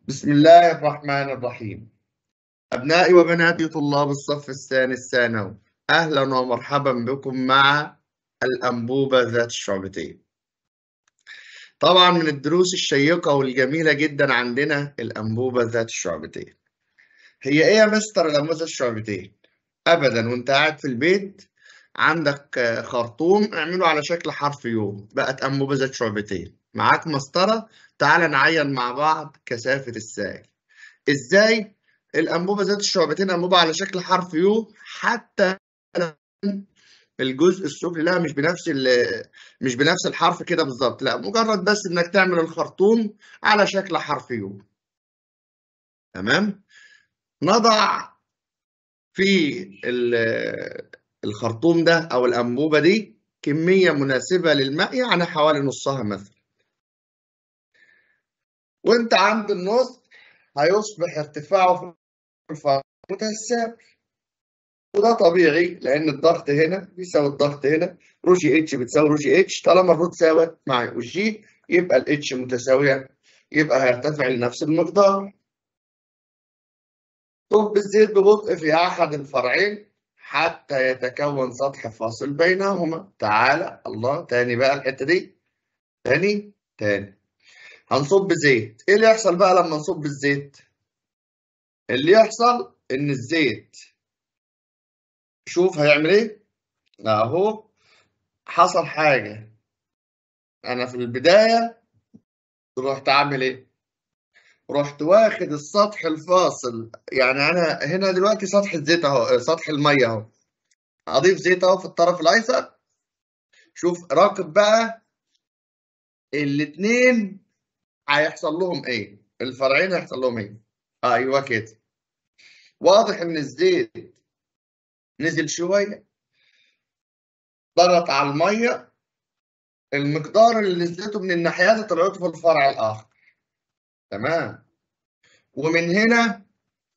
بسم الله الرحمن الرحيم أبنائي وبناتي طلاب الصف الثاني الثانوي أهلا ومرحبا بكم مع الأنبوبة ذات الشعبتين طبعا من الدروس الشيقة والجميلة جدا عندنا الأنبوبة ذات الشعبتين هي إيه يا مستر الأنبوبة ذات الشعبتين؟ أبدا وأنت قاعد في البيت عندك خرطوم اعمله على شكل حرف يو بقت أنبوبة ذات شعبتين معاك مسطرة تعال نعين مع بعض كثافة السائل ازاي الانبوبه ذات الشعبتين انبوبه على شكل حرف يو حتى الجزء السفلي لها مش بنفس مش بنفس الحرف كده بالظبط لا مجرد بس انك تعمل الخرطوم على شكل حرف يو تمام نضع في الخرطوم ده او الانبوبه دي كميه مناسبه للماء يعني حوالي نصها مثلا وانت عند النص هيصبح ارتفاعه في الفرق متساوي وده طبيعي لان الضغط هنا بيساوي الضغط هنا رو جي اتش بتساوي رو جي اتش طالما الرو تساوي مع الجي يبقى الاتش متساويه يبقى هيرتفع لنفس المقدار صب الزيت ببطء في احد الفرعين حتى يتكون سطح فاصل بينهما تعالى الله تاني بقى الحته دي تاني تاني هنصب زيت ايه اللي يحصل بقى لما نصب الزيت اللي يحصل ان الزيت شوف هيعمل ايه اهو حصل حاجه انا في البدايه رحت عامل ايه رحت واخد السطح الفاصل يعني انا هنا دلوقتي سطح الزيت اهو سطح الميه اهو اضيف زيت اهو في الطرف الايسر شوف راقب بقى الاتنين هيحصل لهم ايه؟ الفرعين هيحصل لهم ايه؟ ايوه كده. واضح ان الزيت نزل شويه ضغط على الميه المقدار اللي نزلته من الناحيات طلعته في الفرع الاخر. تمام. ومن هنا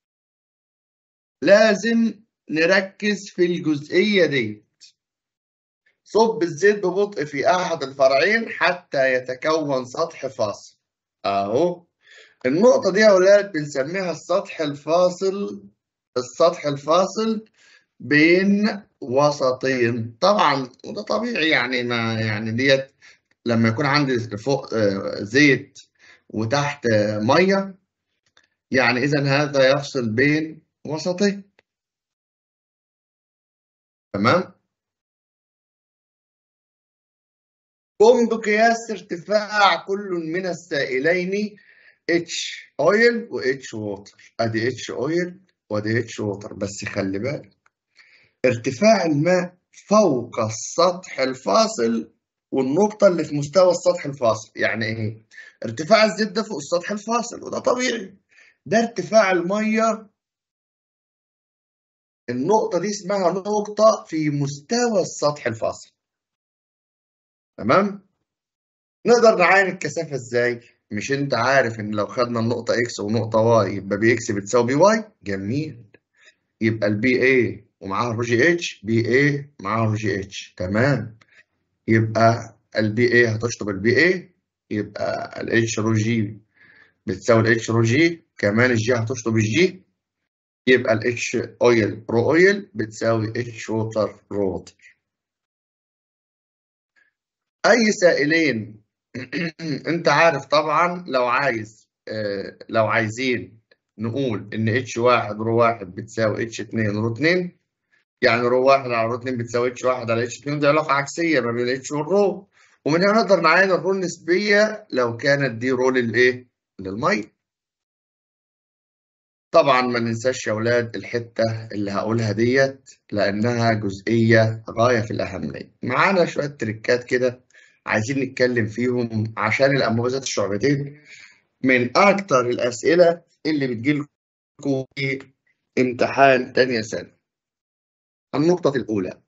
لازم نركز في الجزئيه دي. صب الزيت ببطء في احد الفرعين حتى يتكون سطح فاصل. اهو النقطة دي يا ولاد بنسميها السطح الفاصل السطح الفاصل بين وسطين طبعا وده طبيعي يعني ما يعني ديت لما يكون عندي فوق زيت وتحت ميه يعني اذا هذا يفصل بين وسطين تمام قم بقياس ارتفاع كل من السائلين اتش اويل واتش ووتر ادي اتش اويل وادي اتش ووتر بس خلي بالك ارتفاع الماء فوق السطح الفاصل والنقطة اللي في مستوى السطح الفاصل يعني ايه؟ ارتفاع الزيت ده فوق السطح الفاصل وده طبيعي ده ارتفاع المية النقطة دي اسمها نقطة في مستوى السطح الفاصل تمام نقدر نعاين الكثافه ازاي مش انت عارف ان لو خدنا النقطه اكس ونقطه واي يبقى بي اكس بتساوي بي واي جميل يبقى البي اي ومعاها الرو جي اتش بي اي معاها الرو جي اتش تمام يبقى البي اي هتشطب البي اي يبقى الاتش رو جي بتساوي الاتش رو جي كمان الجي هتشطب الجي يبقى الاتش اويل رو اويل بتساوي اتش ووتر رو ووتر اي سائلين انت عارف طبعا لو عايز اه لو عايزين نقول ان اتش واحد رو واحد بتساوي اتش اتنين رو اتنين يعني رو واحد على رو اتنين بتساوي اتش واحد على اتش اتنين دي علاقة عكسية ما بين الاتش والرو ومن هنا نقدر نعاين الرو النسبية لو كانت دي رو للايه؟ للمية طبعا ما ننساش يا اولاد الحتة اللي هقولها ديت لانها جزئية غاية في الاهمية معانا شوية تريكات كده عايزين نتكلم فيهم عشان الأنبوبة ذات الشعبتين من أكتر الأسئلة اللي بتجيلكم في امتحان تانية سنة. النقطة الأولى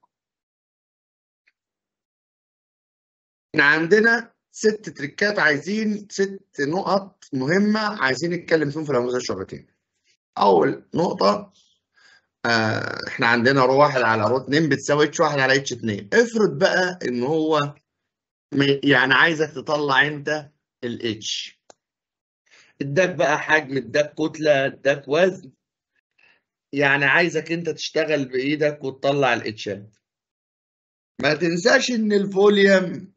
إحنا عندنا ست تريكات عايزين ست نقط مهمة عايزين نتكلم فيهم في الأنبوبة ذات الشعبتين. أول نقطة آه إحنا عندنا رو واحد على رو اتنين بتساوي اتش واحد على اتش اتنين. افرض بقى إن هو يعني عايزك تطلع انت الاتش اداك بقى حجم اداك كتله اداك وزن يعني عايزك انت تشتغل بايدك وتطلع الاتشات ما تنساش ان الفوليوم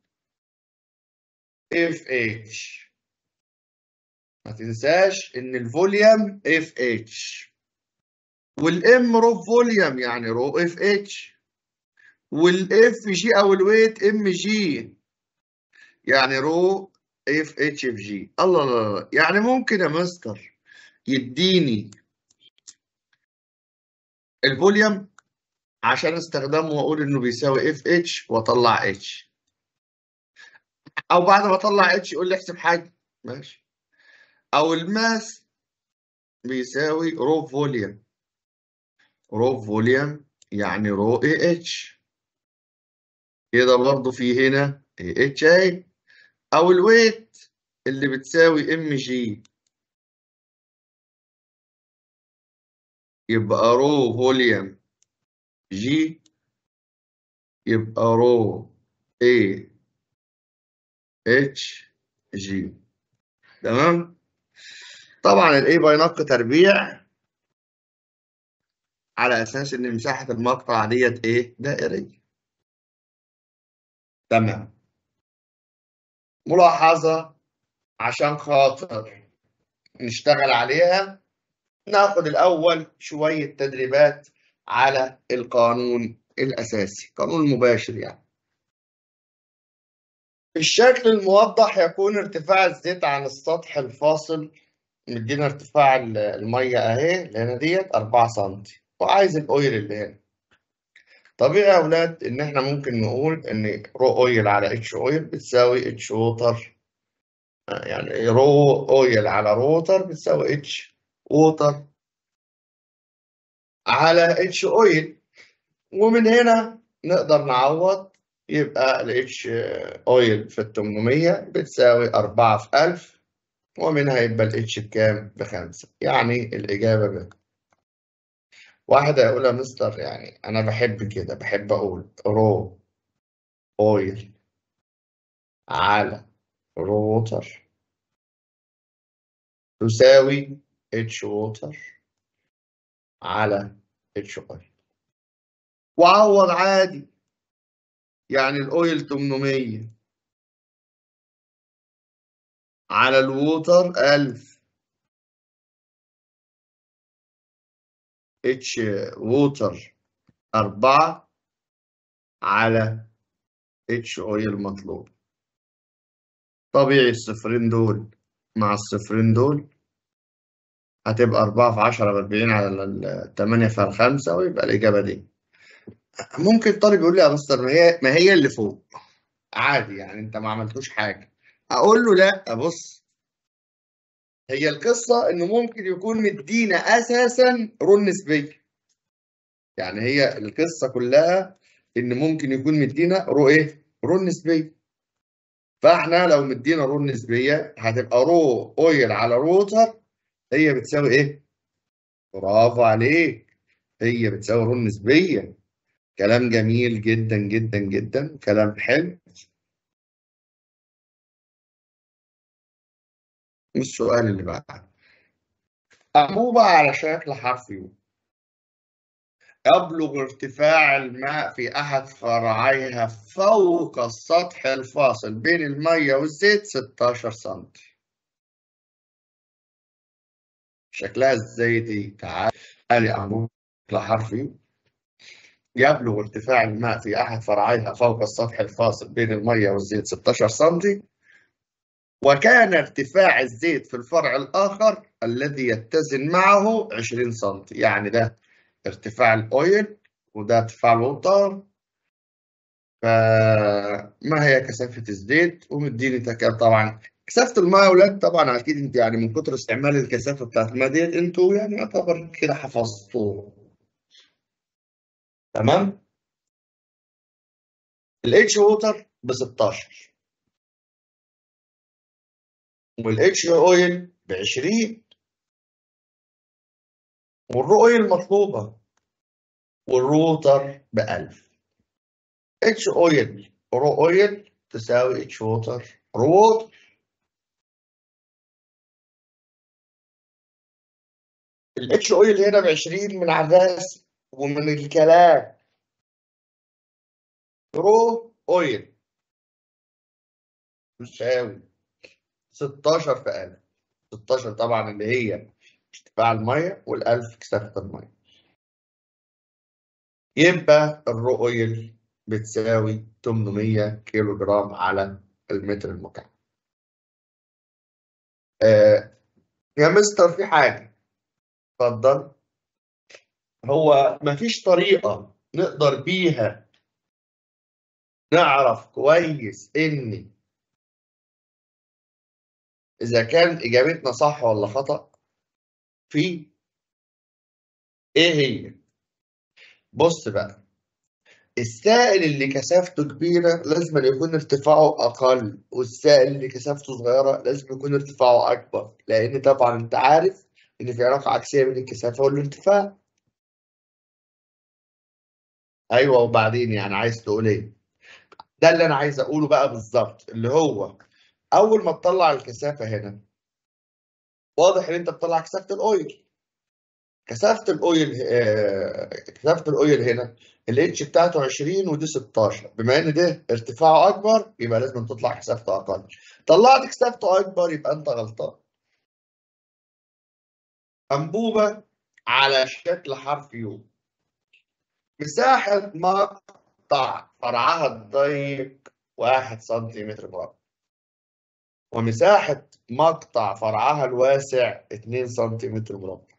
اف اتش ما تنساش ان الفوليوم اف اتش والام رو فوليوم يعني رو اف اتش والاف جي او الويت ام جي يعني رو اف اتش في جي الله الله الله يعني ممكن يا مستر يديني الفوليوم عشان استخدمه واقول انه بيساوي اف اتش واطلع اتش او بعد ما اطلع اتش يقول لي احسب حاجه ماشي او الماس بيساوي رو فوليوم رو فوليوم يعني رو اي اتش كده برضه في هنا اي اتش اي او الويت اللي بتساوي ام جي يبقى رو فوليوم جي يبقى رو اي اتش جي تمام طبعا الاي بينق تربيع على اساس ان مساحه المقطع ديت ايه دائريه تمام ملاحظه عشان خاطر نشتغل عليها ناخد الاول شويه تدريبات على القانون الاساسي قانون المباشر يعني الشكل الموضح يكون ارتفاع الزيت عن السطح الفاصل مدينا ارتفاع الميه اهي اللي هنا ديت 4 سم وعايز الاويل اللي هنا طبيعي يا اولاد ان احنا ممكن نقول ان رو اويل على اتش اويل بتساوي اتش ووتر يعني رو اويل على رو ووتر بتساوي اتش ووتر على اتش اويل ومن هنا نقدر نعوض يبقى الاتش اويل في ال 800 بتساوي 4 في 1000 ومنها يبقى الاتش بكام؟ بخمسة يعني الإجابة ب واحد هيقول يا مستر يعني أنا بحب كده بحب أقول رو أويل على رو ووتر تساوي اتش ووتر على اتش اويل وعوض عادي يعني الاويل 800 على الووتر 1000 اتش ووتر 4 على اتش اويل مطلوب طبيعي الصفرين دول مع الصفرين دول هتبقى 4 في 10 ب 40 على 8 في 5 ويبقى الإجابة دي ممكن الطالب يقول لي يا مستر ما هي ما هي اللي فوق عادي يعني انت ما عملتوش حاجه اقول له لا بص هي القصه انه ممكن يكون مدينا اساسا رول نسبيه يعني هي القصه كلها ان ممكن يكون مدينا رو ايه رول نسبيه فاحنا لو مدينا رول نسبيه هتبقى رو اويل على روتر هي بتساوي ايه برافو عليك هي بتساوي رول نسبيه كلام جميل جدا جدا جدا كلام حلو السؤال اللي بعده أنبوبة على شكل حرف يو يبلغ ارتفاع الماء في أحد فرعيها فوق السطح الفاصل بين المية والزيت 16 سم شكلها ازاي دي؟ تعالى أنبوبة على حرف يو يبلغ ارتفاع الماء في أحد فرعيها فوق السطح الفاصل بين المية والزيت 16 سم وكان ارتفاع الزيت في الفرع الآخر الذي يتزن معه 20 سم يعني ده ارتفاع الأويل وده ارتفاع الوتر فما هي كثافة الزيت ومديني تكام طبعا كثافة الماء يا أولاد طبعا أكيد أنت يعني من كتر استعمال الكثافة بتاعت الماء ديت أنتوا يعني يعتبر كده حفظتوه تمام الاتش ووتر ب 16 والاتش اويل ب 20 والرو اويل مطلوبه والروتر ب 1000 اتش اويل رو اويل تساوي اتش ووتر رو ووتر الاتش اويل هنا ب 20 من على الراس ومن الكلام رو اويل تساوي 16 في 1000 16 طبعا اللي هي ارتفاع الميه وال1000 كثافه الميه يبقى الرو اويل بتساوي 800 كيلو جرام على المتر المكعب آه يا مستر في حاجه اتفضل هو مفيش طريقه نقدر بيها نعرف كويس ان اذا كان اجابتنا صح ولا خطا في ايه هي بص بقى السائل اللي كثافته كبيرة لازم يكون ارتفاعه أقل والسائل اللي كثافته صغيرة لازم يكون ارتفاعه أكبر لأن طبعا أنت عارف إن في علاقة عكسية بين الكثافة والارتفاع أيوه وبعدين يعني عايز تقول إيه؟ ده اللي أنا عايز أقوله بقى بالظبط اللي هو أول ما تطلع الكثافة هنا واضح إن أنت بتطلع كثافة الأويل كثافة الأويل آه، كثافة الأويل هنا الاتش بتاعته 20 ودي 16 بما ان ده ارتفاعه اكبر يبقى لازم تطلع كثافته اقل طلعت كثافته اكبر يبقى انت غلطان انبوبه على شكل حرف يو مساحه مقطع فرعها الضيق 1 سنتيمتر مربع ومساحه مقطع فرعها الواسع 2 سنتيمتر مربع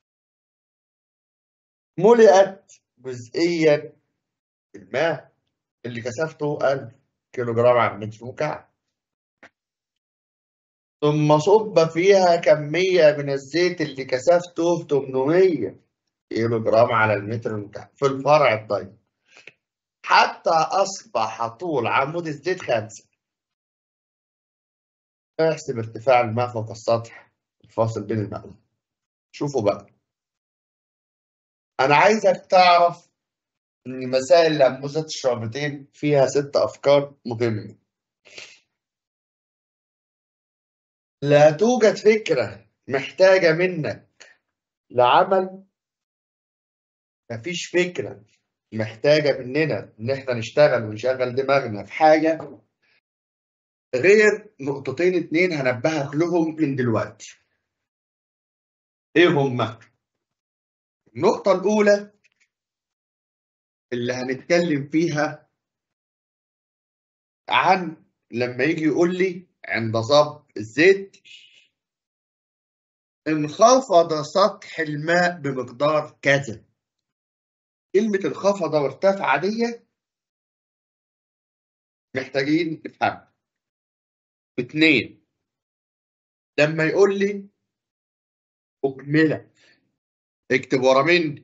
ملئت جزئيا الماء اللي كثافته 1000 كيلو جرام على المتر مكعب ثم صب فيها كمية من الزيت اللي كثافته 800 كيلو جرام على المتر المكعب في الفرع الضيق حتى أصبح طول عمود الزيت خمسة احسب ارتفاع الماء فوق السطح الفاصل بين الماء شوفوا بقى أنا عايزك تعرف إن مسائل الأنبوبة الشعبتين فيها ست أفكار مهمة. لا توجد فكرة محتاجة منك لعمل مفيش فكرة محتاجة مننا إن إحنا نشتغل ونشغل دماغنا في حاجة غير نقطتين اتنين هنبهك لهم من دلوقتي. إيه هما؟ النقطة الأولى اللي هنتكلم فيها عن لما يجي يقول لي عند صب الزيت انخفض سطح الماء بمقدار كذا كلمة انخفض وارتفع دي محتاجين نفهم اتنين لما يقول لي أكملة اكتب ورا مني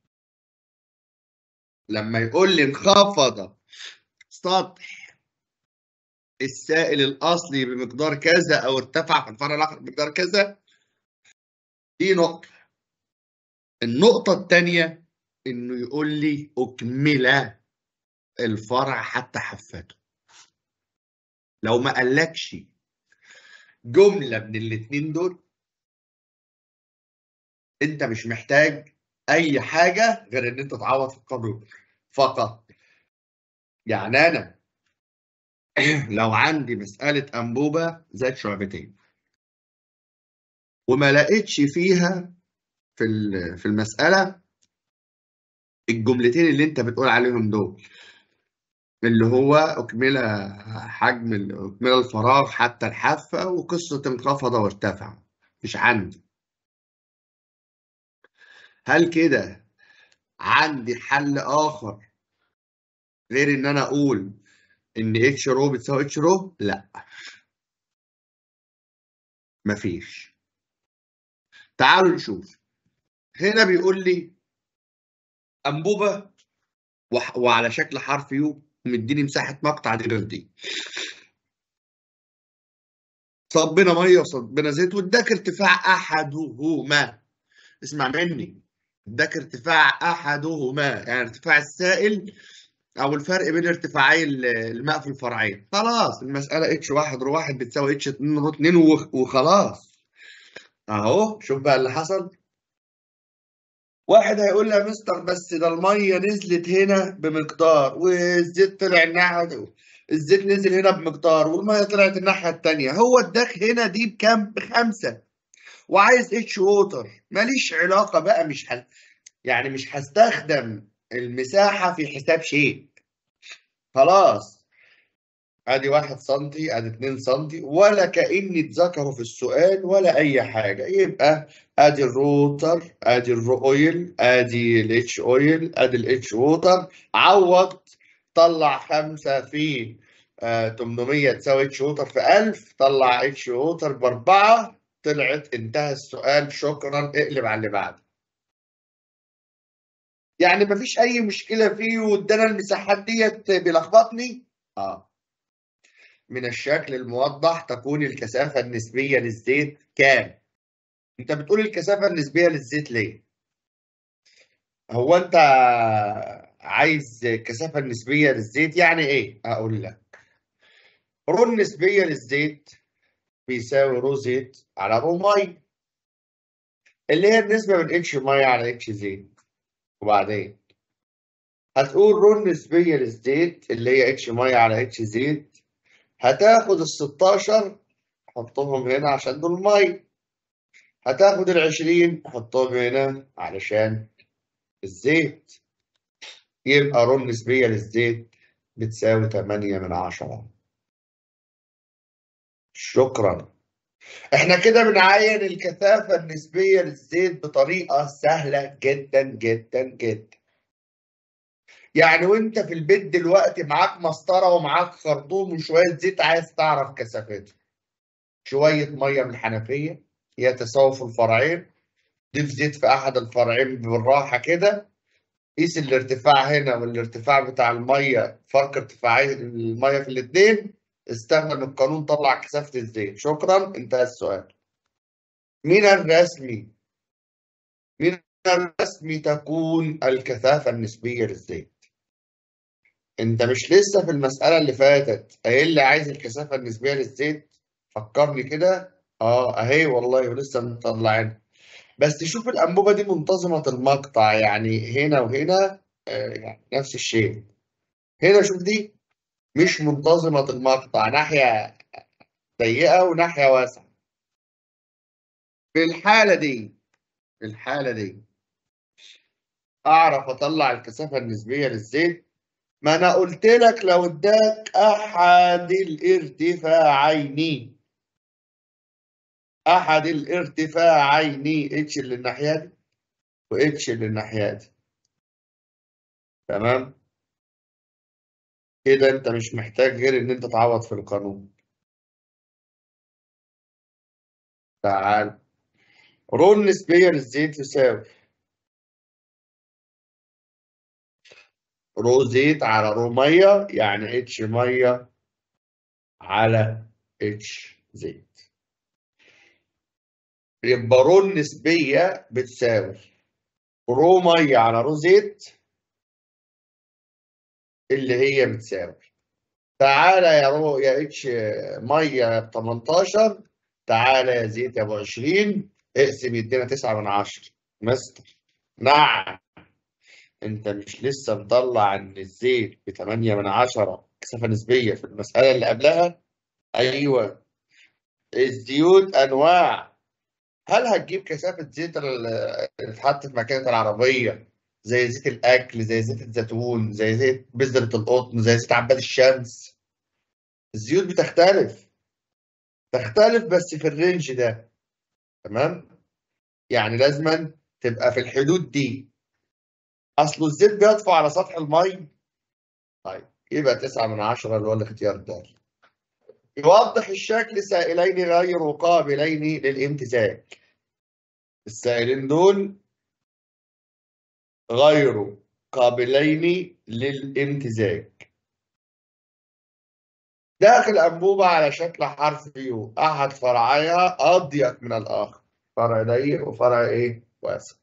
لما يقول لي انخفض سطح السائل الأصلي بمقدار كذا أو ارتفع في الفرع الآخر بمقدار كذا دي نقطة النقطة الثانية إنه يقول لي أكمل الفرع حتى حفته لو ما قالكش جملة من الاتنين دول أنت مش محتاج أي حاجة غير إن أنت تعوض في القانون فقط يعني أنا لو عندي مسألة أنبوبة ذات شعبتين وما لقيتش فيها في في المسألة الجملتين اللي أنت بتقول عليهم دول اللي هو أكمل حجم أكمل الفراغ حتى الحافة وقصة انخفض وارتفع مش عندي هل كده عندي حل آخر غير إن أنا أقول إن اتش رو بتساوي اتش رو؟ لأ مفيش تعالوا نشوف هنا بيقول لي أنبوبة وح- وعلى شكل حرف يو ومديني مساحة مقطع دي غير دي صبنا مية وصبنا زيت واداك ارتفاع أحدهما اسمع مني اداك ارتفاع أحدهما يعني ارتفاع السائل أو الفرق بين ارتفاعي ال- الماء في الفرعين خلاص المسألة اتش واحد رو واحد بتساوي اتش اتنين رو اتنين وخ- وخلاص أهو شوف بقى اللي حصل واحد هيقول لي يا مستر بس ده الميه نزلت هنا بمقدار والزيت طلع الناحيه دي الزيت نزل هنا بمقدار والميه طلعت الناحيه الثانيه هو اداك هنا دي بكام بخمسه وعايز اتش ووتر ماليش علاقه بقى مش هل... يعني مش هستخدم المساحه في حساب شيء خلاص ادي واحد سنتي ادي اتنين سنتي ولا كأني اتذكروا في السؤال ولا اي حاجة يبقى ادي الروتر ادي الاويل ادي الاتش اويل ادي الاتش ووتر عوض طلع خمسة في آه 800 تساوي اتش ووتر في 1000 طلع اتش ووتر باربعة طلعت انتهى السؤال شكرا اقلب على اللي بعده يعني مفيش اي مشكلة فيه وادانا المساحات ديت بيلخبطني اه من الشكل الموضح تكون الكثافة النسبية للزيت كام؟ أنت بتقول الكثافة النسبية للزيت ليه؟ هو أنت عايز الكثافة النسبية للزيت يعني إيه؟ أقول لك رو النسبية للزيت بيساوي رو زيت على رو مية اللي هي النسبة من اتش مية على اتش زيت وبعدين هتقول رو النسبية للزيت اللي هي اتش مية على اتش زيت هتاخد ال 16 حطهم هنا عشان دول ميه هتاخد ال 20 حطهم هنا علشان الزيت يبقى رو النسبية للزيت بتساوي 8 من 10 شكرا احنا كده بنعين الكثافة النسبية للزيت بطريقة سهلة جدا جدا جدا يعني وانت في البيت دلوقتي معاك مسطره ومعاك خرطوم وشويه زيت عايز تعرف كثافته شويه ميه من الحنفيه يتساووا في الفرعين ضيف زيت في احد الفرعين بالراحه كده قيس الارتفاع هنا والارتفاع بتاع الميه فرق ارتفاعي الميه في الاثنين استخدم القانون طلع كثافه الزيت شكرا انتهى السؤال من الرسمي من الرسمي تكون الكثافه النسبيه للزيت انت مش لسه في المسألة اللي فاتت قايل لي عايز الكثافة النسبية للزيت فكرني كده اه اهي والله ولسه مطلعين بس شوف الأنبوبة دي منتظمة المقطع يعني هنا وهنا آه يعني نفس الشيء هنا شوف دي مش منتظمة المقطع ناحية ضيقة وناحية واسعة في الحالة دي في الحالة دي أعرف أطلع الكثافة النسبية للزيت ما انا قلت لك لو اداك احد الارتفاعين احد الارتفاعين اتش اللي الناحيه دي واتش اللي الناحيه دي تمام كده انت مش محتاج غير ان انت تعوض في القانون تعال رو النسبيه للزيت يساوي رو زيت على رو ميه يعني اتش ميه على اتش زيت يبقى رو النسبيه بتساوي رو ميه على رو زيت اللي هي بتساوي تعالى يا رو يا اتش ميه ب 18 تعالى يا زيت يا ابو 20 اقسم يدينا 9 من 10 مستر نعم انت مش لسه مطلع ان الزيت ب 8 من 10 كثافه نسبيه في المساله اللي قبلها ايوه الزيوت انواع هل هتجيب كثافه زيت اللي تتحط في ماكينه العربيه زي زيت الاكل زي زيت الزيتون زي زيت بذره القطن زي زيت عباد الشمس الزيوت بتختلف تختلف بس في الرينج ده تمام يعني لازما تبقى في الحدود دي اصل الزيت بيطفو على سطح المي طيب يبقى 9 من 10 اللي هو الاختيار ده يوضح الشكل سائلين غير قابلين للامتزاج السائلين دول غير قابلين للامتزاج داخل أنبوبة على شكل حرف يو أحد فرعيها أضيق من الآخر فرع ضيق وفرع إيه واسع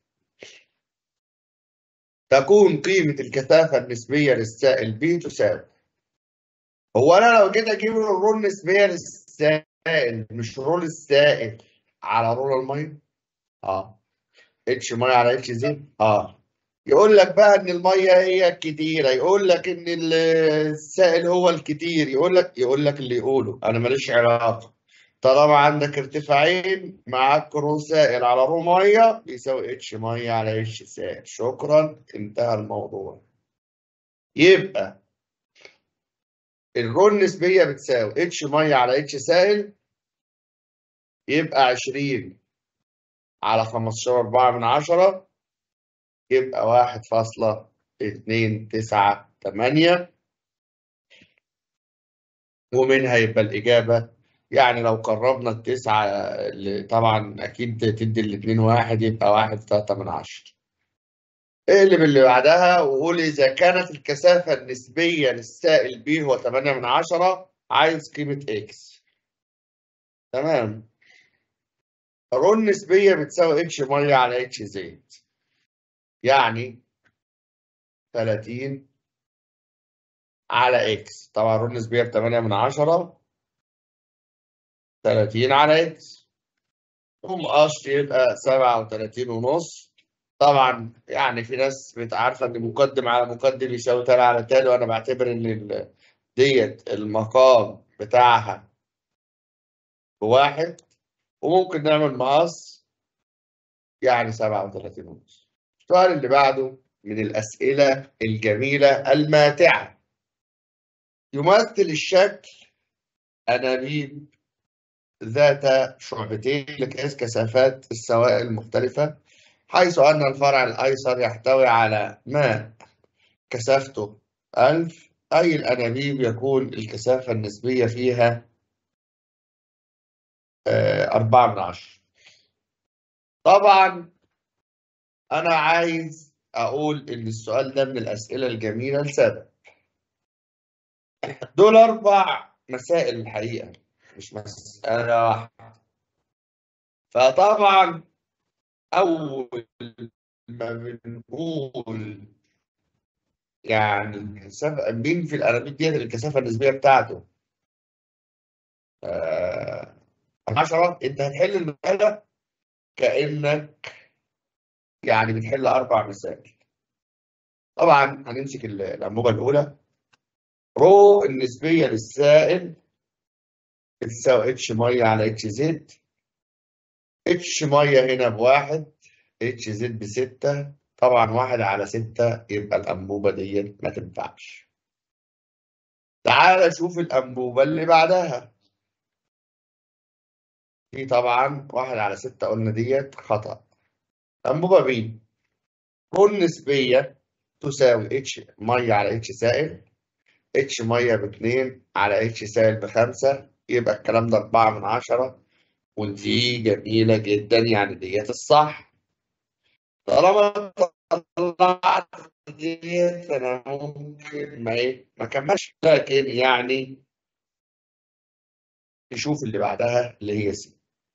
تكون قيمة الكثافة النسبية للسائل B تساوي هو أنا لو جيت أجيب الرول النسبية للسائل مش رول السائل على رول المية؟ آه اتش ميه على اتش زيت اه يقول لك بقى ان الميه هي الكتيره يقول لك ان السائل هو الكتير يقول لك يقول لك اللي يقوله انا ماليش علاقه طالما عندك ارتفاعين معاك رو سائل على رو ميه بيساوي اتش ميه على اتش سائل شكرا انتهى الموضوع يبقى الرو النسبيه بتساوي اتش ميه على اتش سائل يبقى 20 على 15 4 من 10 يبقى واحد فاصلة اتنين تسعة تمانية ومنها يبقى الإجابة يعني لو قربنا التسعة اللي طبعا أكيد تدي الاتنين واحد يبقى واحد تلاتة من عشرة اقلب اللي بعدها وقول إذا كانت الكثافة النسبية للسائل ب هو تمانية من عشرة عايز قيمة إكس تمام الرو النسبية بتساوي اتش مية على اتش زيت يعني 30 على اكس طبعا الرو النسبية ب 8 من 10 30 على اكس ومقاش يبقى 37 ونص طبعا يعني في ناس عارفة ان مقدم على مقدم يساوي تاني على تاني وانا بعتبر ان ديت المقام بتاعها بواحد وممكن نعمل مقاس يعني 37 ونص السؤال اللي بعده من الأسئلة الجميلة الماتعة يمثل الشكل أنابيب ذات شعبتين لقياس كثافات السوائل المختلفة حيث أن الفرع الأيسر يحتوي على ماء كثافته 1000 أي الأنابيب يكون الكثافة النسبية فيها أربعة من عشرة طبعا أنا عايز أقول إن السؤال ده من الأسئلة الجميلة لسبب دول أربع مسائل الحقيقة مش مسألة واحدة فطبعا أول ما بنقول يعني الكثافة مين في الأنابيب ديت الكثافة النسبية بتاعته آه 10 أنت هتحل المسألة كأنك يعني بتحل أربع مسائل طبعا هنمسك الأنبوبة الأولى رو النسبية للسائل بتساوي اتش مية على اتش زد اتش مية هنا بواحد اتش زد بستة طبعا واحد على ستة يبقى الأنبوبة دي ما تنفعش تعال شوف الأنبوبة اللي بعدها دي طبعا واحد على ستة قلنا ديت خطأ أنبوبة ب رو النسبية تساوي اتش مية على اتش سائل اتش مية باتنين على اتش سائل بخمسة يبقى الكلام ده أربعة من عشرة ودي جميلة جدا يعني ديت الصح طالما طلعت ديت أنا ممكن ما إيه ما كملش لكن يعني نشوف اللي بعدها اللي هي سي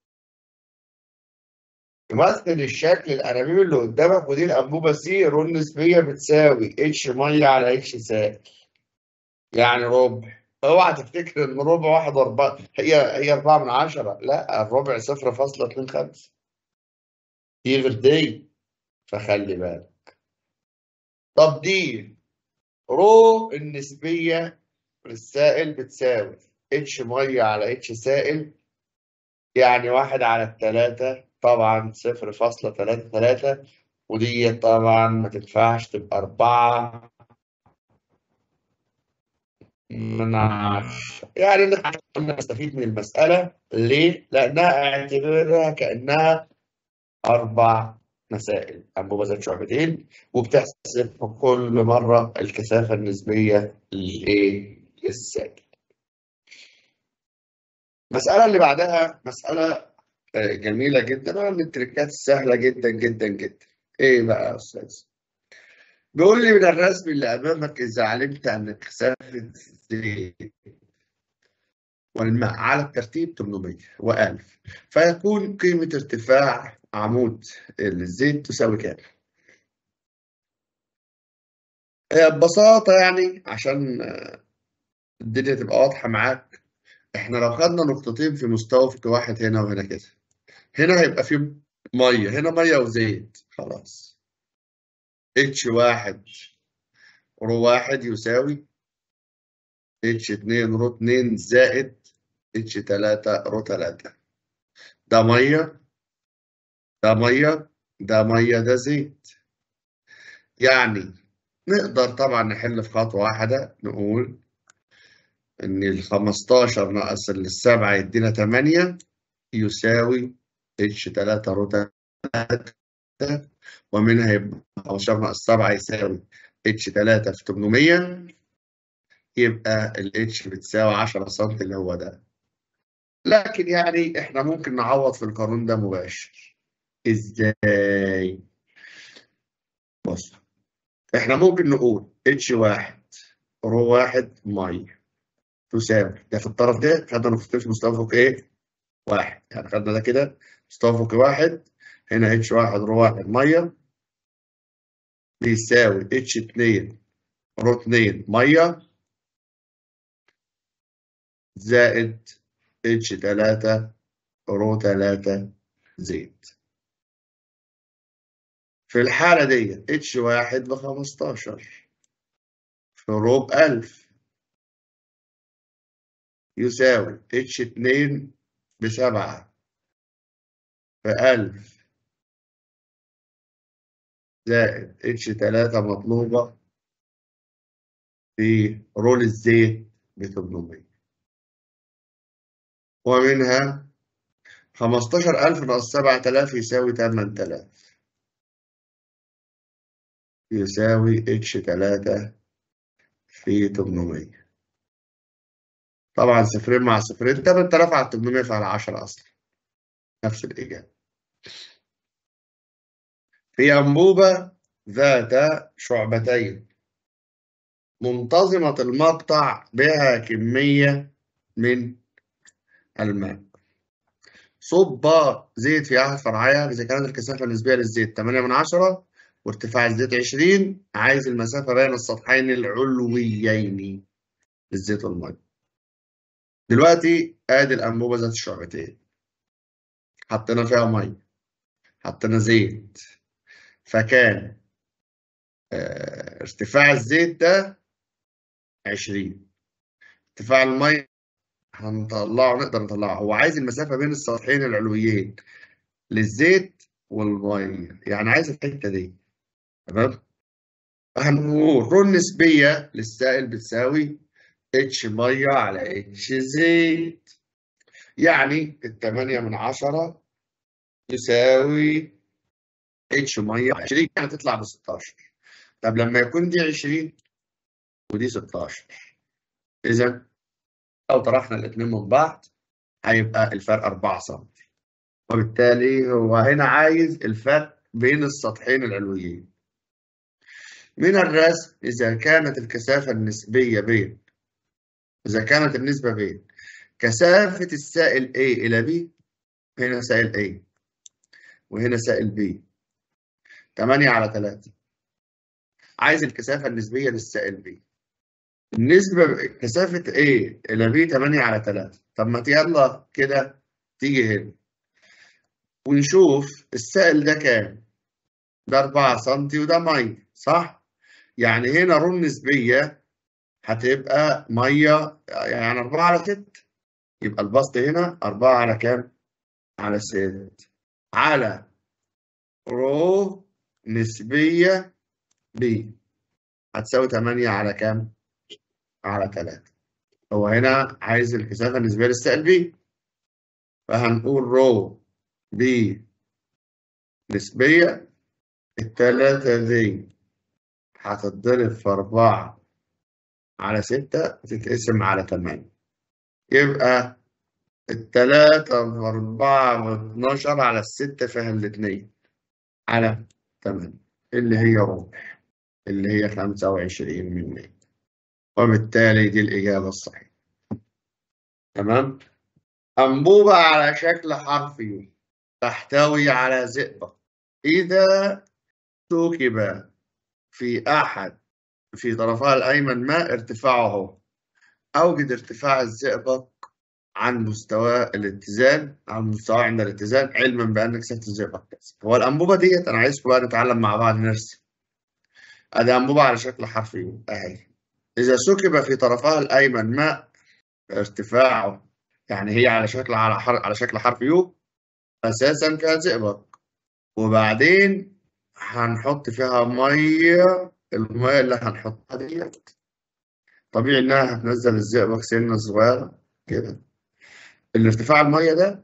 يمثل الشكل الأنابيب اللي قدامك ودي الأنبوبة سي رو النسبية بتساوي اتش مية على اتش سائل يعني ربع اوعى تفتكر ان ربع واحد أربعة هي هي أربعة من عشرة لا الربع صفر فاصلة اتنين خمسة دي غير دي فخلي بالك طب دي رو النسبية للسائل بتساوي اتش مية على اتش سائل يعني واحد على التلاتة طبعا صفر فاصلة تلاتة تلاتة ودي طبعا ما تنفعش تبقى أربعة من عشرة يعني نستفيد من المسألة ليه؟ لأنها اعتبرها كأنها أربع مسائل أنبوبة ذات شعبتين وبتحسب كل مرة الكثافة النسبية للسائل. المسألة اللي بعدها مسألة جميلة جدا ومن التركات السهلة جدا جدا جدا. إيه بقى يا أستاذ؟ بيقول لي من الرسم اللي أمامك إذا علمت أن كثافة الزيت والماء على الترتيب 800 و1000 فيكون قيمة ارتفاع عمود الزيت تساوي كام؟ ببساطة يعني عشان الدنيا تبقى واضحة معاك احنا لو خدنا نقطتين في مستوى في واحد هنا وهنا كده هنا هيبقى في مية هنا مية وزيت خلاص اتش واحد رو واحد يساوي اتش اتنين رو اتنين زائد اتش تلاتة رو تلاتة ده مية ده مية ده مية ده زيت يعني نقدر طبعا نحل في خطوة واحدة نقول إن ال 15 ناقص السبعة يدينا 8 يساوي اتش 3 رو 3 ومنها يبقى 15 ناقص 7 يساوي اتش 3 في 800 يبقى الاتش بتساوي 10 سم اللي هو ده لكن يعني احنا ممكن نعوض في القانون ده مباشر ازاي؟ بص احنا ممكن نقول اتش واحد رو واحد ميه تساوي ده في الطرف ده خدنا نقطتين في مستوى فوق ايه؟ واحد يعني خدنا ده كده مستوى فوق واحد هنا اتش واحد رو واحد ميه بيساوي اتش اتنين رو اتنين ميه زائد اتش تلاتة رو تلاتة زيت في الحالة دي اتش واحد بخمستاشر في رو بألف يساوي اتش اتنين بسبعة في ألف زائد اتش تلاتة مطلوبة في رول الزيت بتمنمية ومنها خمستاشر ألف ناقص سبعة آلاف يساوي تمن تلاف يساوي اتش تلاتة في تمنمية طبعا صفرين مع صفرين تمن تلاف على تمنمية فعلى عشرة أصلا نفس الإجابة في أنبوبة ذات شعبتين منتظمة المقطع بها كمية من الماء صب زيت في أحد فرعيها إذا كانت الكثافة النسبية للزيت 8 من 10 وارتفاع الزيت 20 عايز المسافة بين السطحين العلويين للزيت والمية دلوقتي ادي الأنبوبة ذات الشعبتين حطينا فيها مية حطينا زيت فكان اه ارتفاع الزيت ده 20 ارتفاع المية هنطلعه نقدر نطلعه هو عايز المسافة بين السطحين العلويين للزيت والمية يعني عايز الحتة دي تمام هنقول رو النسبية للسائل بتساوي اتش مية على اتش زيت يعني التمانية من عشرة يساوي اتش مية 20 يعني تطلع ب 16 طب لما يكون دي 20 ودي 16 إذا لو طرحنا الاثنين من بعض هيبقى الفرق 4 سم وبالتالي هو هنا عايز الفرق بين السطحين العلويين من الرسم إذا كانت الكثافة النسبية بين إذا كانت النسبة بين كثافة السائل A إلى B هنا سائل A وهنا سائل B 8 على 3 عايز الكثافة النسبية للسائل B النسبة كثافة A إلى B 8 على 3 طب ما يلا كده تيجي هنا ونشوف السائل ده كام ده 4 سم وده مية صح؟ يعني هنا رو النسبية هتبقى مية يعني 4 على 6 يبقى البسط هنا 4 على كام؟ على 6 على رو نسبية B هتساوي 8 على كام؟ على 3 هو هنا عايز الكثافة النسبية للسائل B فهنقول رو B نسبية التلاتة دي هتتضرب في أربعة على ستة تتقسم على تمانية يبقى التلاتة في أربعة واتناشر على الستة فيها الاتنين على تمانية اللي هي ربع اللي هي خمسة وعشرين من مية وبالتالي دي الإجابة الصحيحة تمام أنبوبة على شكل حرف يو تحتوي على زئبق إذا ركب في أحد في طرفها الأيمن ماء ارتفاعه أوجد ارتفاع الزئبق عن مستوى الاتزان عن مستوى عند الاتزان علما بأن كثافة الزئبق كذا هو الأنبوبة ديت أنا عايزكم بقى نتعلم مع بعض نرسم أدي أنبوبة على شكل حرف يو أهي إذا سكب في طرفها الأيمن ماء ارتفاعه يعني هي على شكل على حرف على شكل حرف يو أساسا فيها زئبق وبعدين هنحط فيها مية المية اللي هنحطها ديت طبيعي إنها هتنزل الزئبق سنة صغيرة كده الارتفاع المية ده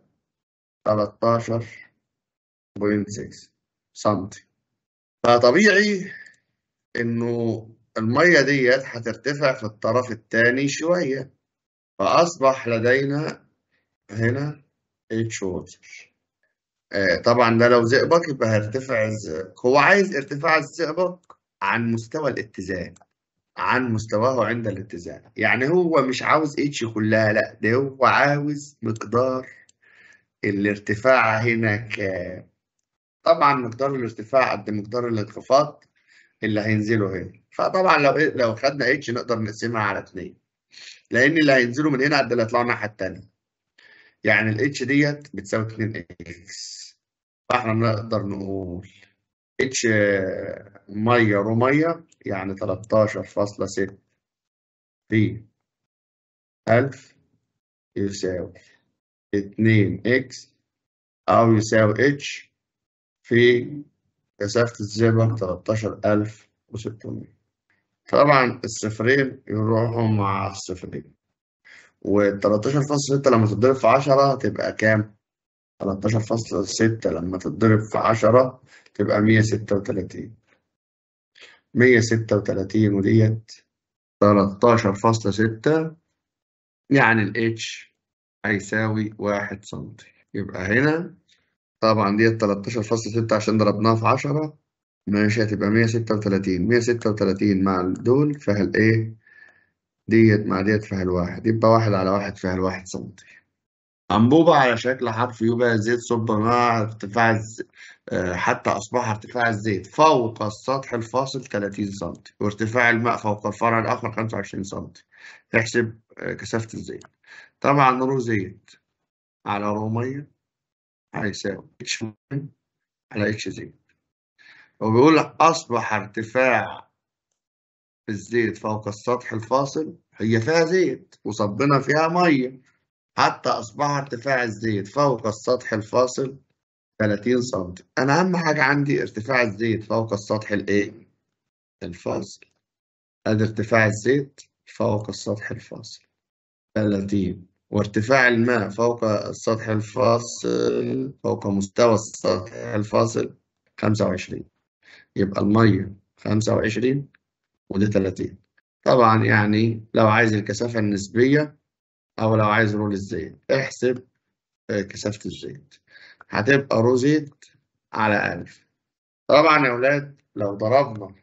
13.6 سنتي فطبيعي إنه المية ديت هترتفع في الطرف الثاني شوية فأصبح لدينا هنا اتش ووتر طبعا ده لو زئبق يبقى هيرتفع الزئبق هو عايز ارتفاع الزئبق عن مستوى الاتزان عن مستواه عند الاتزان يعني هو مش عاوز اتش كلها لا ده هو عاوز مقدار الارتفاع هنا كام طبعا مقدار الارتفاع قد مقدار الانخفاض اللي هينزله هنا فطبعا لو لو خدنا اتش نقدر نقسمها على 2 لان اللي هينزلوا من هنا قد اللي هيطلعوا الناحيه الثانيه يعني الاتش ديت بتساوي 2 اكس فاحنا نقدر نقول اتش ميه رميه يعني 13.6 في 1000 يساوي 2 اكس او يساوي اتش في كثافة الزئبق 13600 طبعا الصفرين يروحوا مع الصفرين وال 13.6 لما تتضرب في 10 تبقى كام؟ 13.6 لما تتضرب في 10 تبقى 136 136 وديت 13.6 يعني ال H هيساوي 1 سم يبقى هنا طبعا ديت 13.6 عشان ضربناها في 10 ماشي هتبقى 136 136 مع دول فيها الايه ديت مع ديت فيها الواحد يبقى واحد على واحد فيها الواحد سنتي أنبوبة على شكل حرف يو بقى الزيت صب مع ارتفاع الز... حتى أصبح ارتفاع الزيت فوق السطح الفاصل 30 سم وارتفاع الماء فوق الفرع الآخر 25 سم احسب كثافة الزيت طبعا رو زيت على رو مية هيساوي اتش على اتش زيت وبيقول لك أصبح ارتفاع الزيت فوق السطح الفاصل هي فيها زيت وصبنا فيها مية حتى أصبح ارتفاع الزيت فوق السطح الفاصل 30 سم أنا أهم حاجة عندي ارتفاع الزيت فوق السطح الإيه؟ الفاصل أدي ارتفاع الزيت فوق السطح الفاصل 30 وارتفاع الماء فوق السطح الفاصل فوق مستوى السطح الفاصل 25 يبقى المية 25 ودي 30 طبعا يعني لو عايز الكثافة النسبية أو لو عايز رول الزيت احسب كثافة الزيت هتبقى رو زيت على ألف طبعا يا ولاد لو ضربنا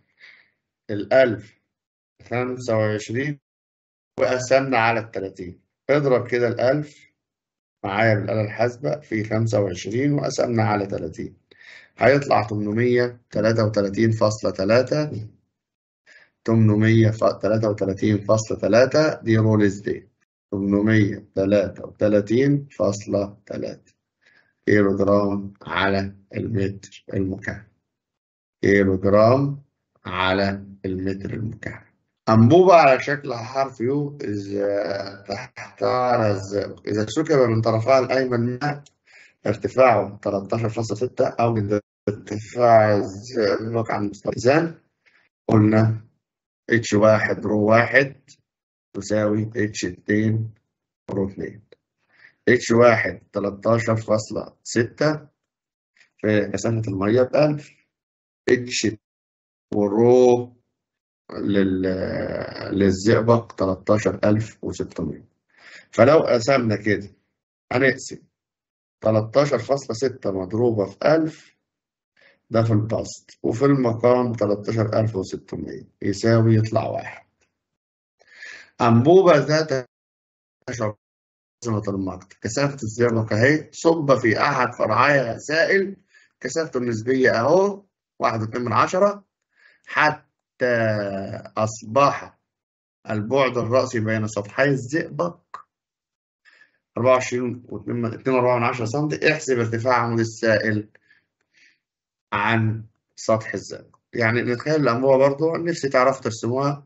الألف خمسة وعشرين وقسمنا على التلاتين اضرب كده الألف معايا بالآلة الحاسبة في خمسة وعشرين وقسمنا على تلاتين هيطلع تمنمية تلاتة وتلاتين فاصلة تلاتة تمنمية تلاتة وتلاتين فاصلة تلاتة دي رول الزيت تمنمية تلاتة وتلاتين فاصلة تلاتة كيلو جرام على المتر المكعب كيلو جرام على المتر المكعب أنبوبة على شكل حرف يو إذا تحتها الزئبق إذا سكب من طرفها الأيمن ماء ارتفاعه 13.6 أو ارتفاع الزئبق عن مستوى الميزان قلنا اتش واحد رو واحد تساوي اتش اتنين رو اتنين اتش واحد تلاتاشر فاصلة ستة في كثافة المية بألف اتش والرو لل... للزئبق تلاتاشر ألف وستمية فلو قسمنا كده هنقسم تلاتاشر فاصلة ستة مضروبة في ألف ده في البسط وفي المقام تلاتاشر ألف وستمية يساوي يطلع واحد أنبوبة ذات عاصمة المقطع كثافة الزئبق أهي صب في أحد فرعيها سائل كثافته النسبية أهو واحد واتنين من عشرة حتى أصبح البعد الرأسي بين سطحي الزئبق 24 و2 سم احسب ارتفاع عمود السائل عن سطح الزئبق يعني نتخيل الأنبوبة برضو نفسي تعرفوا ترسموها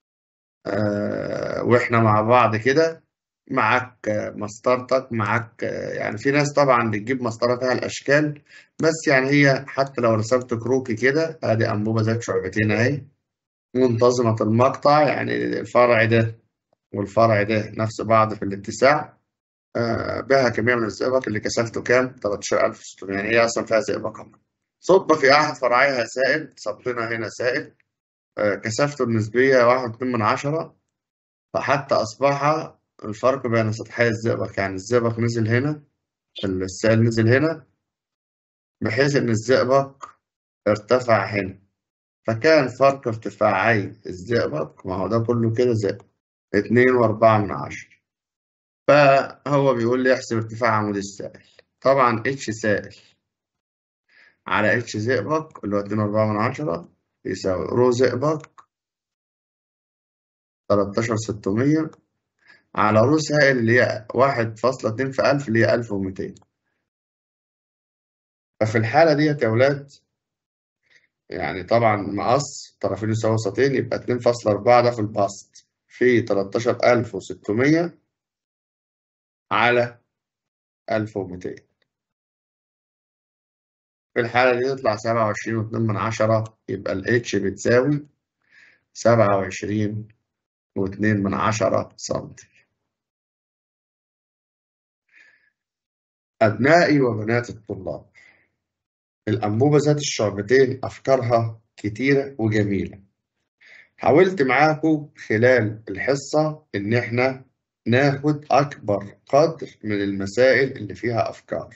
آه واحنا مع بعض كده معاك مسطرتك معاك يعني في ناس طبعا بتجيب مسطرة فيها الأشكال بس يعني هي حتى لو رسمت كروكي كده ادي أنبوبة ذات شعبتين أهي منتظمة المقطع يعني الفرع ده والفرع ده نفس بعض في الاتساع آه بها كمية من الزئبق اللي كثافته كام؟ 13600 يعني هي أصلا فيها زئبق صب في أحد فرعيها سائل صبنا هنا سائل آه كثافته النسبية واحد اتنين من عشرة فحتى أصبح الفرق بين سطحي الزئبق يعني الزئبق نزل هنا السائل نزل هنا بحيث إن الزئبق ارتفع هنا فكان فرق ارتفاعي الزئبق ما هو ده كله كده زئبق اتنين وأربعة من عشرة فهو بيقول لي احسب ارتفاع عمود السائل طبعا اتش سائل على اتش زئبق اللي هو اتنين وأربعة من عشرة يساوي رو زئبق تلاتاشر ستمية على رو سائل اللي هي واحد فاصلة اتنين في ألف اللي هي ألف وميتين ففي الحالة ديت يا ولاد يعني طبعا مقص طرفين يساوي وسطين يبقى اتنين فاصلة أربعة ده في البسط في تلاتاشر ألف وستمية على ألف وميتين في الحالة دي تطلع سبعة وعشرين واتنين من عشرة يبقى ال H بتساوي سبعة وعشرين واتنين من عشرة سنتي أبنائي وبنات الطلاب الأنبوبة ذات الشعبتين أفكارها كتيرة وجميلة حاولت معاكم خلال الحصة إن إحنا ناخد أكبر قدر من المسائل اللي فيها أفكار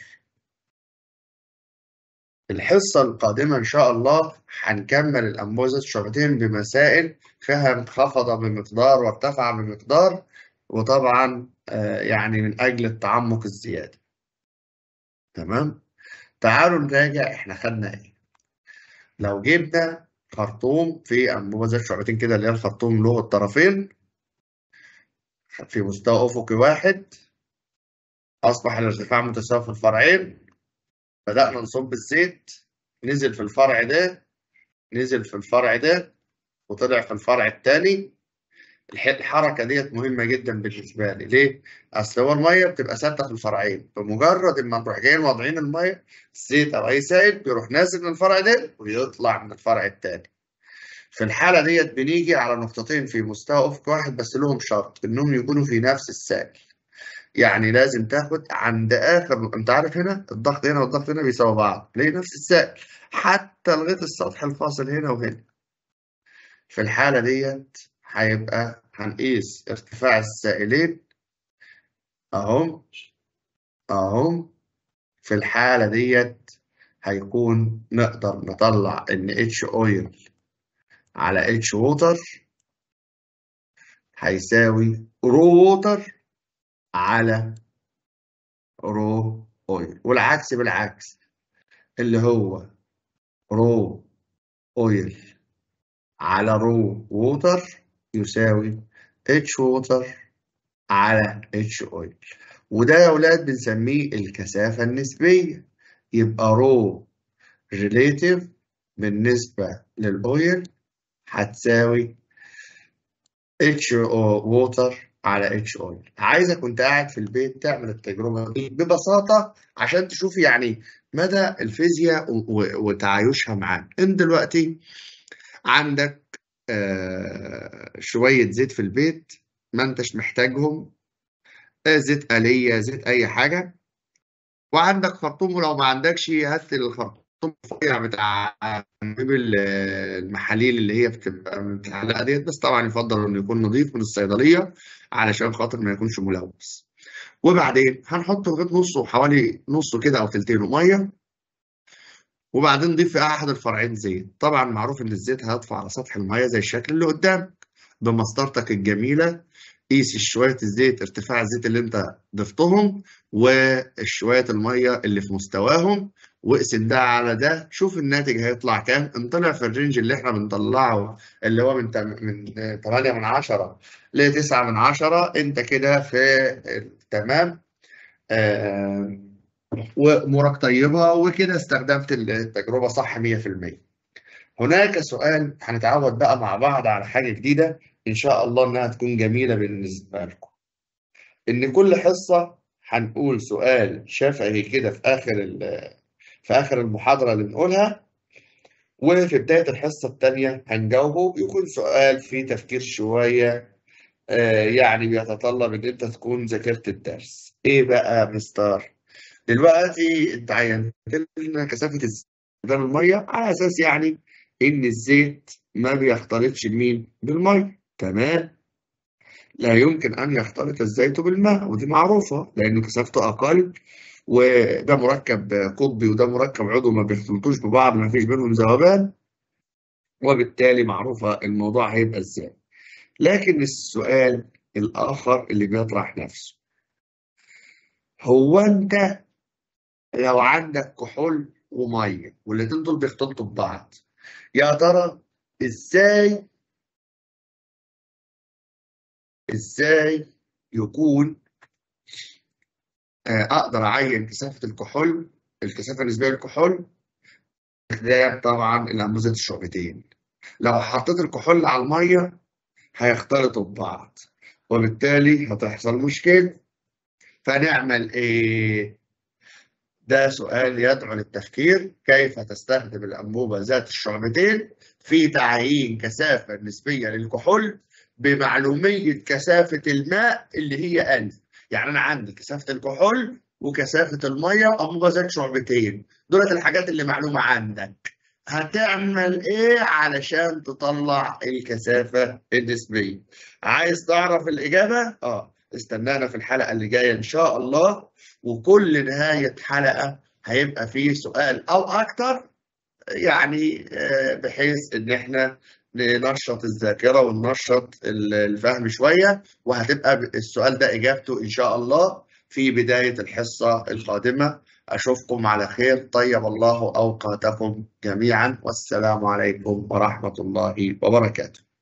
الحصة القادمة إن شاء الله هنكمل الأنبوبة ذات الشعبتين بمسائل فيها انخفض بمقدار وارتفع بمقدار وطبعا آه يعني من أجل التعمق الزيادة تمام تعالوا نراجع احنا خدنا ايه لو جبنا خرطوم في انبوبه ذات شعبتين كده اللي هي الخرطوم له الطرفين في مستوى افقي واحد اصبح الارتفاع متساوي في الفرعين بدانا نصب الزيت نزل في الفرع ده نزل في الفرع ده وطلع في الفرع الثاني الحركة ديت مهمة جدا بالنسبة لي ليه؟ أصل هو المية بتبقى ثابتة في الفرعين بمجرد ما نروح جايين واضعين المية الزيت أو أي سائل بيروح نازل من الفرع ده ويطلع من الفرع التاني في الحالة ديت بنيجي على نقطتين في مستوى أفق واحد بس لهم شرط إنهم يكونوا في نفس السائل يعني لازم تاخد عند آخر أنت عارف هنا الضغط هنا والضغط هنا بيساوي بعض ليه نفس السائل حتى لغاية السطح الفاصل هنا وهنا في الحالة ديت هيبقى هنقيس ارتفاع السائلين اهم اهم في الحالة ديت هيكون نقدر نطلع ان اتش اويل على اتش ووتر هيساوي رو ووتر على رو اويل والعكس بالعكس اللي هو رو اويل على رو ووتر يساوي اتش ووتر على اتش اويل وده يا ولاد بنسميه الكثافة النسبية يبقى رو ريليتيف بالنسبة للأويل هتساوي اتش ووتر على اتش اويل عايزك كنت قاعد في البيت تعمل التجربة دي ببساطة عشان تشوف يعني مدى الفيزياء وتعايشها معانا انت دلوقتي عندك آه شوية زيت في البيت ما انتش محتاجهم آه زيت آلية زيت أي حاجة وعندك خرطوم ولو ما عندكش هات الخرطوم الرفيع بتاع المحاليل اللي هي بتبقى متعلقة ديت بس طبعا يفضل إنه يكون نظيف من الصيدلية علشان خاطر ما يكونش ملوث وبعدين هنحط لغاية نصه حوالي نصه كده أو تلتينه مية وبعدين نضيف في احد الفرعين زيت طبعا معروف ان الزيت هيطفو على سطح الميه زي الشكل اللي قدامك بمسطرتك الجميله قيس شويه الزيت ارتفاع الزيت اللي انت ضفتهم وشويه الميه اللي في مستواهم واقسم ده على ده شوف الناتج هيطلع كام ان طلع في الرينج اللي احنا بنطلعه اللي هو من من 8 من 10 ل 9 من 10 انت كده في تمام آه، وأمورك طيبة وكده استخدمت التجربة صح 100% هناك سؤال هنتعود بقى مع بعض على حاجة جديدة إن شاء الله إنها تكون جميلة بالنسبة لكم إن كل حصة هنقول سؤال شفهي كده في آخر ال- في آخر المحاضرة اللي بنقولها وفي بداية الحصة التانية هنجاوبه يكون سؤال فيه تفكير شوية آه، يعني بيتطلب إن أنت تكون ذاكرت الدرس إيه بقى يا مستر؟ دلوقتي أنت عينت لنا كثافة استخدام المية على أساس يعني إن الزيت ما بيختلطش بمين؟ بالمية تمام؟ لا يمكن أن يختلط الزيت بالماء ودي معروفة لأن كثافته أقل وده مركب قطبي وده مركب عضوي ما بيختلطوش ببعض ما فيش بينهم ذوبان وبالتالي معروفة الموضوع هيبقى ازاي لكن السؤال الآخر اللي بيطرح نفسه هو أنت لو عندك كحول ومية والاتنين دول بيختلطوا ببعض يا ترى ازاي ازاي يكون آه، اقدر اعين كثافه الكحول الكثافه النسبيه للكحول باستخدام طبعا الانبوبه الشعبتين لو حطيت الكحول على الميه هيختلطوا ببعض وبالتالي هتحصل مشكله فنعمل ايه ده سؤال يدعو للتفكير كيف تستخدم الأنبوبة ذات الشعبتين في تعيين كثافة نسبية للكحول بمعلومية كثافة الماء اللي هي ألف يعني أنا عندي كثافة الكحول وكثافة المية أنبوبة ذات شعبتين دولت الحاجات اللي معلومة عندك هتعمل ايه علشان تطلع الكثافة النسبية عايز تعرف الإجابة؟ اه استنانا في الحلقة اللي جاية إن شاء الله وكل نهاية حلقة هيبقى فيه سؤال أو أكتر يعني آه، بحيث إن إحنا ننشط الذاكرة وننشط ال- الفهم شوية وهتبقى ب- السؤال ده إجابته إن شاء الله في بداية الحصة القادمة أشوفكم على خير طيب الله أوقاتكم جميعا والسلام عليكم ورحمة الله وبركاته